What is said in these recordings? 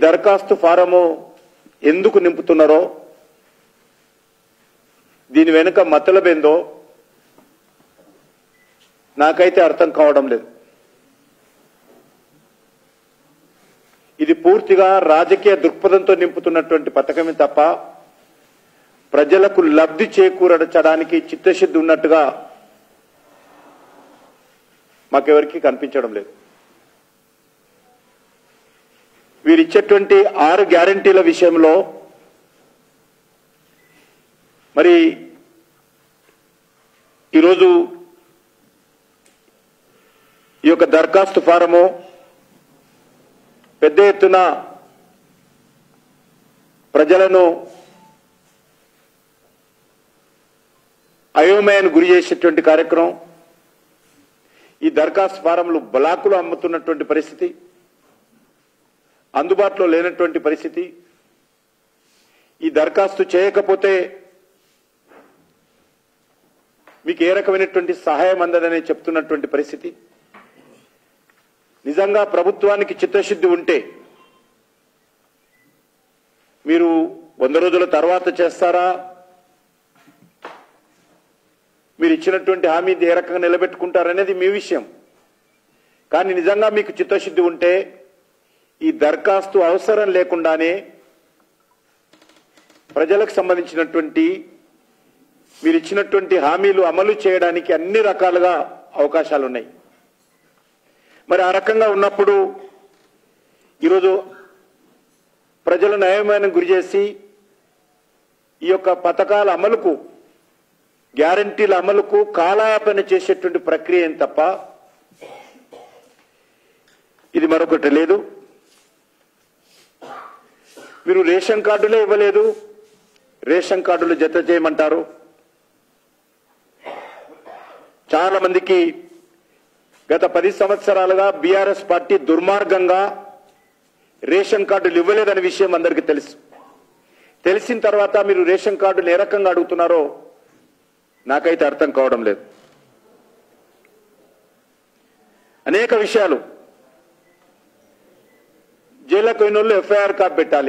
దరఖాస్తు ఫారము ఎందుకు నింపుతున్నారో దీని వెనుక మతలబేందో నాకైతే అర్థం కావడం లేదు ఇది పూర్తిగా రాజకీయ దృక్పథంతో నింపుతున్నటువంటి పథకమే తప్ప ప్రజలకు లబ్ధి చేకూరచడానికి చిత్తశుద్ధి ఉన్నట్టుగా మాకెవరికి కనిపించడం లేదు వీరిచ్చేటువంటి ఆరు గ్యారంటీల విషయంలో మరి ఈరోజు ఈ యొక్క దరఖాస్తు ఫారము పెద్ద ఎత్తున ప్రజలను అయోమయాన్ని గురి చేసేటువంటి కార్యక్రమం ఈ దరఖాస్తు ఫారంలు బ్లాకులు అమ్ముతున్నటువంటి పరిస్థితి అందుబాటులో లేనటువంటి పరిస్థితి ఈ దరఖాస్తు చేయకపోతే మీకు ఏ రకమైనటువంటి సహాయం అందదని చెప్తున్నటువంటి పరిస్థితి నిజంగా ప్రభుత్వానికి చిత్తశుద్ధి ఉంటే మీరు వంద రోజుల తర్వాత చేస్తారా మీరు ఇచ్చినటువంటి హామీ ఏ రకంగా నిలబెట్టుకుంటారనేది మీ విషయం కానీ నిజంగా మీకు చిత్తశుద్ధి ఉంటే ఈ దరఖాస్తు అవసరం లేకుండానే ప్రజలకు సంబంధించినటువంటి మీరు ఇచ్చినటువంటి హామీలు అమలు చేయడానికి అన్ని రకాలుగా అవకాశాలు ఉన్నాయి మరి ఆ రకంగా ఉన్నప్పుడు ఈరోజు ప్రజలను అయోమయానికి గురి చేసి ఈ యొక్క పథకాల అమలుకు గ్యారంటీల అమలుకు కాలయాపన చేసేటువంటి ప్రక్రియ ఏం తప్ప ఇది మరొకటి లేదు మీరు రేషన్ కార్డులే ఇవ్వలేదు రేషన్ కార్డులు జత చేయమంటారు చాలా మందికి గత పది సంవత్సరాలుగా బీఆర్ఎస్ పార్టీ దుర్మార్గంగా రేషన్ కార్డులు ఇవ్వలేదనే విషయం అందరికీ తెలుసు తెలిసిన తర్వాత మీరు రేషన్ కార్డులు ఏ రకంగా అడుగుతున్నారో నాకైతే అర్థం కావడం లేదు అనేక విషయాలు జైలుకు పోయిన వాళ్ళు ఎఫ్ఐఆర్ కాపీ పెట్టాలి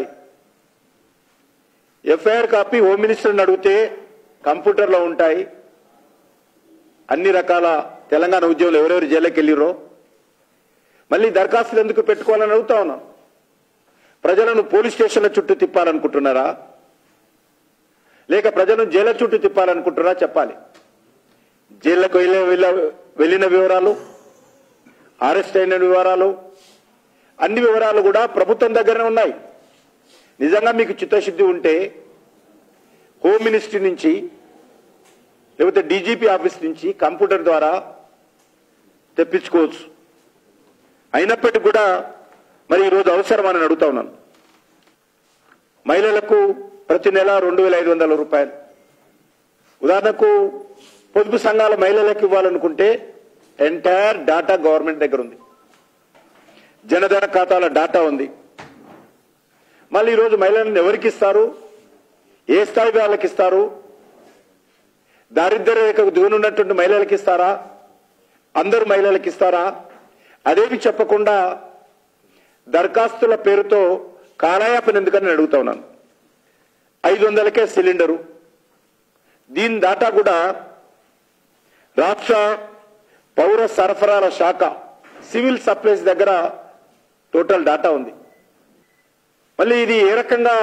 ఎఫ్ఐఆర్ కాపీ హోమ్ మినిస్టర్ని అడిగితే కంప్యూటర్లో ఉంటాయి అన్ని రకాల తెలంగాణ ఉద్యోగులు ఎవరెవరు జైలుకి వెళ్ళిరో మళ్ళీ దరఖాస్తులు ఎందుకు పెట్టుకోవాలని అడుగుతా ఉన్నాం ప్రజలను పోలీస్ స్టేషన్ల చుట్టూ తిప్పాలనుకుంటున్నారా లేక ప్రజలను జైళ్ళ చుట్టూ తిప్పాలనుకుంటున్నారా చెప్పాలి జైళ్లకు వెళ్ళే వెళ్ళ- వెళ్ళిన వివరాలు అరెస్ట్ అయిన వివరాలు అన్ని వివరాలు కూడా ప్రభుత్వం దగ్గరనే ఉన్నాయి నిజంగా మీకు చిత్తశుద్ధి ఉంటే హోమ్ మినిస్ట్రీ నుంచి లేకపోతే డీజీపీ ఆఫీస్ నుంచి కంప్యూటర్ ద్వారా తెప్పించుకోవచ్చు అయినప్పటికీ కూడా మరి ఈరోజు అవసరమని అడుగుతా ఉన్నాను మహిళలకు ప్రతి నెల రెండు వేల ఐదు వందల రూపాయలు ఉదాహరణకు పొదుపు సంఘాల మహిళలకు ఇవ్వాలనుకుంటే ఎంటైర్ డాటా గవర్నమెంట్ దగ్గర ఉంది జనధన ఖాతాల డాటా ఉంది మళ్ళీ ఈరోజు మహిళలను ఎవరికి ఇస్తారు ఏ స్థాయి వాళ్ళకి ఇస్తారు దారిద్ర్య రేఖకు దిగునున్నటువంటి మహిళలకు ఇస్తారా అందరు మహిళలకు ఇస్తారా అదేమి చెప్పకుండా దరఖాస్తుల పేరుతో కాలయాపన ఎందుకని అడుగుతా ఉన్నాను ఐదు వందలకే సిలిండరు దీని దాటా కూడా రాష్ట్ర పౌర సరఫరాల శాఖ సివిల్ సప్లైస్ దగ్గర టోటల్ డాటా ఉంది మళ్ళీ ఇది ఏ రకంగా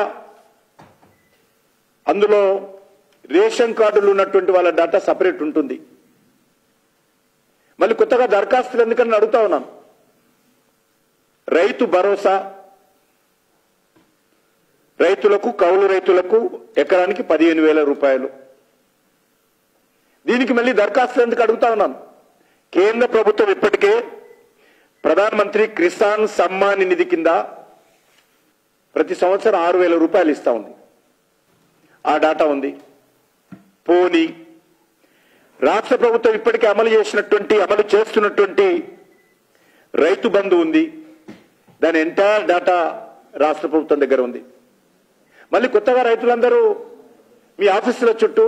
అందులో రేషన్ కార్డులు ఉన్నటువంటి వాళ్ళ డాటా సపరేట్ ఉంటుంది మళ్ళీ కొత్తగా దరఖాస్తులు ఎందుకని అడుగుతా ఉన్నాను రైతు భరోసా రైతులకు కౌలు రైతులకు ఎకరానికి పదిహేను వేల రూపాయలు దీనికి మళ్ళీ దరఖాస్తులు ఎందుకు అడుగుతా ఉన్నాను కేంద్ర ప్రభుత్వం ఇప్పటికే ప్రధానమంత్రి కిసాన్ సమ్మాన్ నిధి కింద ప్రతి సంవత్సరం ఆరు వేల రూపాయలు ఇస్తా ఉంది ఆ డాటా ఉంది పోనీ రాష్ట్ర ప్రభుత్వం ఇప్పటికే అమలు చేసినటువంటి అమలు చేస్తున్నటువంటి రైతు బంధు ఉంది దాని ఎంటైర్ డాటా రాష్ట్ర ప్రభుత్వం దగ్గర ఉంది మళ్ళీ కొత్తగా రైతులందరూ మీ ఆఫీసుల చుట్టూ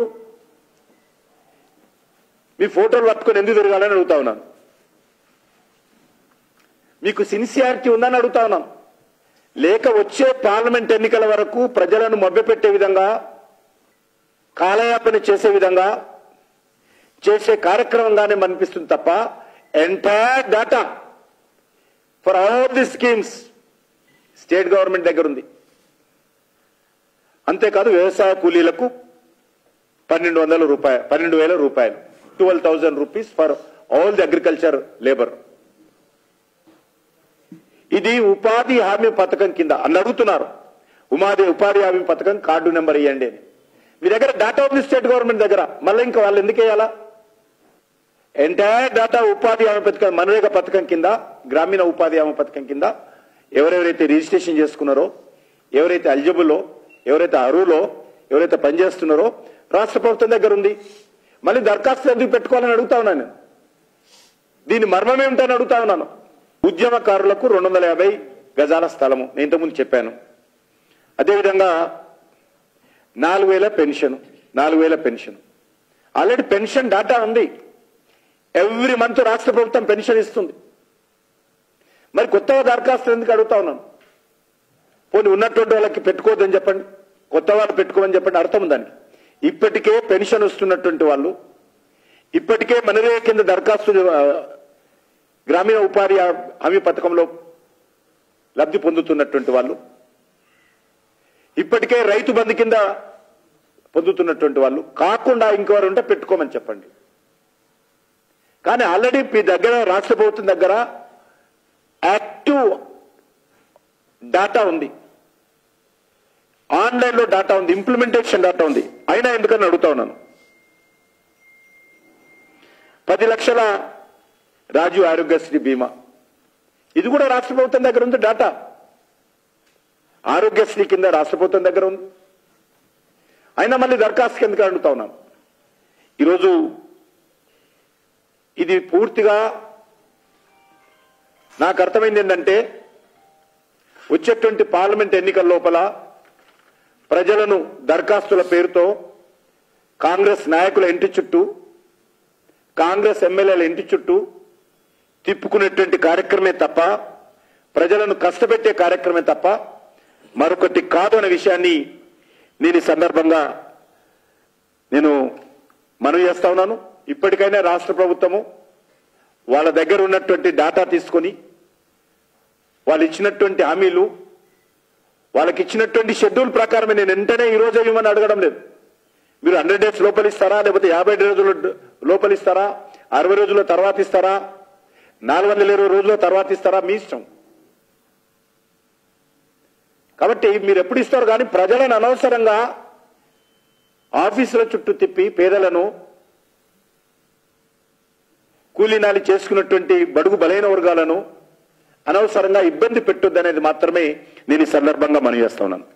మీ ఫోటోలు పట్టుకొని ఎందుకు తిరగాలని అడుగుతా ఉన్నాను మీకు సిన్సియారిటీ ఉందని అడుగుతా ఉన్నాను లేక వచ్చే పార్లమెంట్ ఎన్నికల వరకు ప్రజలను మభ్యపెట్టే విధంగా కాలయాపన చేసే విధంగా చేసే కార్యక్రమంగానే అనిపిస్తుంది తప్ప entire data for all the schemes state government దగ్గర ఉంది అంతేకాదు వ్యవసాయ కూలీలకు పన్నెండు వందల రూపాయలు పన్నెండు వేల రూపాయలు twelve thousand rupees for all the agriculture labour ఇది ఉపాధి హామీ పథకం కింద అని అడుగుతున్నారు ఉమాది ఉపాధి హామీ పథకం కార్డు నెంబర్ ఇవ్వండి అని మీ దగ్గర డేటా ఉంది స్టేట్ గవర్నమెంట్ దగ్గర మళ్ళీ ఇంకా వాళ్ళు ఎందుకు వేయాలా ఎంటైర్ డేటా ఉపాధి హామీ పథకం మనరేగా పథకం కింద గ్రామీణ ఉపాధి హామీ పథకం కింద ఎవరెవరైతే రిజిస్ట్రేషన్ చేసుకున్నారో ఎవరైతే ఎలిజిబుల్లో ఎవరైతే అరువులో ఎవరైతే పనిచేస్తున్నారో రాష్ట్ర ప్రభుత్వం దగ్గర ఉంది మళ్ళీ దరఖాస్తు ఎందుకు పెట్టుకోవాలని అడుగుతా ఉన్నాను నేను. దీని మర్మం ఏమిటని అడుగుతా ఉన్నాను ఉద్యమకారులకు రెండు వందల యాభై గజాల స్థలము నేను ఇంతకుముందు చెప్పాను అదేవిధంగా నాలుగు వేల పెన్షన్ నాలుగు వేల పెన్షన్ ఆల్రెడీ పెన్షన్ డాటా ఉంది ఎవ్రీ మంత్ రాష్ట్ర ప్రభుత్వం పెన్షన్ ఇస్తుంది మరి కొత్తగా దరఖాస్తులు ఎందుకు అడుగుతా ఉన్నాను పోనీ ఉన్నటువంటి వాళ్ళకి పెట్టుకోవద్దని చెప్పండి కొత్త వాళ్ళు పెట్టుకోమని చెప్పండి అర్థం ఉందని ఇప్పటికే పెన్షన్ వస్తున్నటువంటి వాళ్ళు ఇప్పటికే మనరేగా కింద దరఖాస్తు ఆ, గ్రామీణ ఉపాధి హామీ పథకంలో లబ్ధి పొందుతున్నటువంటి వాళ్ళు ఇప్పటికే రైతు బంధు కింద పొందుతున్నటువంటి వాళ్ళు కాకుండా ఇంకెవరు ఉంటే పెట్టుకోమని చెప్పండి కానీ ఆల్రెడీ మీ దగ్గర రాష్ట్ర ప్రభుత్వం దగ్గర యాక్టివ్ డాటా ఉంది ఆన్లైన్ లో డాటా ఉంది ఇంప్లిమెంటేషన్ డాటా ఉంది అయినా ఎందుకని అడుగుతా ఉన్నాను పది లక్షల రాజు ఆరోగ్యశ్రీ బీమా ఇది కూడా రాష్ట్ర ప్రభుత్వం దగ్గర ఉంది డాటా ఆరోగ్యశ్రీ కింద రాష్ట్ర ప్రభుత్వం దగ్గర ఉంది అయినా మళ్ళీ దరఖాస్తు ఎందుకు అడుగుతా ఉన్నాను ఈరోజు ఇది పూర్తిగా నాకు అర్థమైంది ఏంటంటే వచ్చేటువంటి పార్లమెంట్ ఎన్నికల లోపల ప్రజలను దరఖాస్తుల పేరుతో కాంగ్రెస్ నాయకుల ఇంటి చుట్టూ కాంగ్రెస్ ఎమ్మెల్యేల ఇంటి చుట్టూ తిప్పుకునేటువంటి కార్యక్రమే తప్ప ప్రజలను కష్టపెట్టే కార్యక్రమే తప్ప మరొకటి కాదు అనే విషయాన్ని నేను ఈ సందర్భంగా నేను మనవి చేస్తా ఉన్నాను ఇప్పటికైనా రాష్ట్ర ప్రభుత్వము వాళ్ళ దగ్గర ఉన్నటువంటి డాటా తీసుకొని వాళ్ళు ఇచ్చినటువంటి హామీలు వాళ్ళకి ఇచ్చినటువంటి షెడ్యూల్ ప్రకారమే నేను వెంటనే ఈ రోజే ఇవ్వమని అడగడం లేదు మీరు హండ్రెడ్ డేస్ లోపలిస్తారా లేకపోతే యాభై రోజుల లోపలిస్తారా అరవై రోజుల తర్వాత ఇస్తారా నాలుగు వందల ఇరవై రోజుల తర్వాత ఇస్తారా మీ ఇష్టం కాబట్టి మీరు ఎప్పుడు ఇస్తారు కానీ ప్రజలను అనవసరంగా ఆఫీసుల చుట్టూ తిప్పి పేదలను కూలీనాలి చేసుకున్నటువంటి బడుగు బలైన వర్గాలను అనవసరంగా ఇబ్బంది పెట్టొద్దనేది మాత్రమే నేను ఈ సందర్భంగా మనవి చేస్తా ఉన్నాను